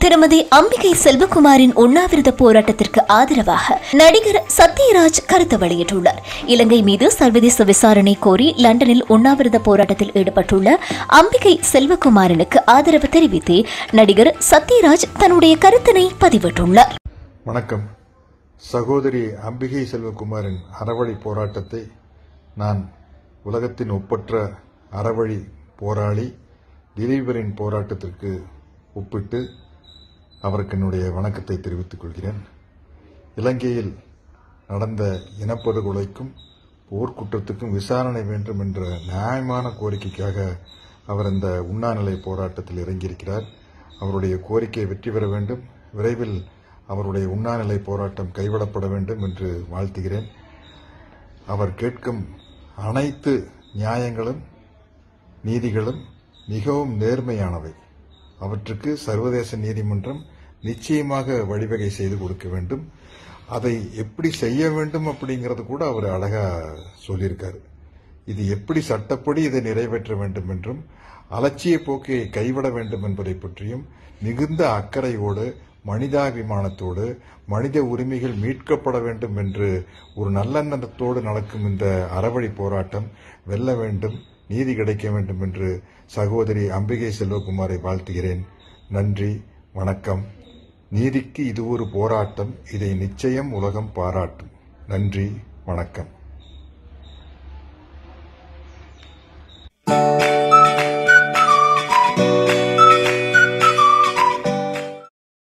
திருமதி அம்பிகை செல்வகுமாரின் உண்ணாவிரத போராட்டத்திற்கு ஆதரவாக நடிகர் சத்யராஜ் கருத்து வெளியிட்டுள்ளார் இலங்கை மீது சர்வதேச விசாரணை கோரி லண்டனில் உண்ணாவிரத போராட்டத்தில் ஈடுபட்டுள்ள அம்பிகை செல்வகுமாரனுக்கு ஆதரவு தெரிவித்து நடிகர் சத்யராஜ் தன்னுடைய கருத்தினை பதிவிட்டுள்ளார் வணக்கம் சகோதரி அம்பிகை செல்வகுமாரின் அறவழி போராட்டத்தை நான் உலகத்தின் ஒப்பற்ற அறவழி போராளி திலீபரின் போராட்டத்திற்கு ஒப்பிட்டு அவருக்கு என்னுடைய வணக்கத்தை தெரிவித்துக் கொள்கிறேன் இலங்கையில் நடந்த இனப்படுகொலைக்கும் போர்க்குற்றத்துக்கும் விசாரணை வேண்டும் என்ற நியாயமான கோரிக்கைக்காக அவர் இந்த உண்ணாநிலை போராட்டத்தில் இறங்கியிருக்கிறார் அவருடைய கோரிக்கை வெற்றி பெற வேண்டும் விரைவில் அவருடைய உண்ணாநிலை போராட்டம் கைவிடப்பட வேண்டும் என்று வாழ்த்துகிறேன் அவர் கேட்கும் அனைத்து நியாயங்களும் நீதிகளும் மிகவும் நேர்மையானவை அவற்றுக்கு சர்வதேச நீதிமன்றம் நிச்சயமாக வழிவகை செய்து கொடுக்க வேண்டும் அதை எப்படி செய்ய வேண்டும் அப்படிங்கறது கூட அவர் அழகா சொல்லியிருக்காரு இது எப்படி சட்டப்படி இதை நிறைவேற்ற வேண்டும் என்றும் அலட்சிய போக்கை கைவிட வேண்டும் என்பதை பற்றியும் மிகுந்த அக்கறையோடு மனிதாபிமானத்தோடு மனித உரிமைகள் மீட்கப்பட வேண்டும் என்று ஒரு நல்லெண்ணத்தோடு நடக்கும் இந்த அறவழி போராட்டம் வெல்ல வேண்டும் நீதி கிடைக்க வேண்டும் என்று சகோதரி அம்பிகை செல்வகுமாரை வாழ்த்துகிறேன் நன்றி வணக்கம் நீதிக்கு இது ஒரு போராட்டம் இதை நிச்சயம் உலகம் பாராட்டும் நன்றி வணக்கம்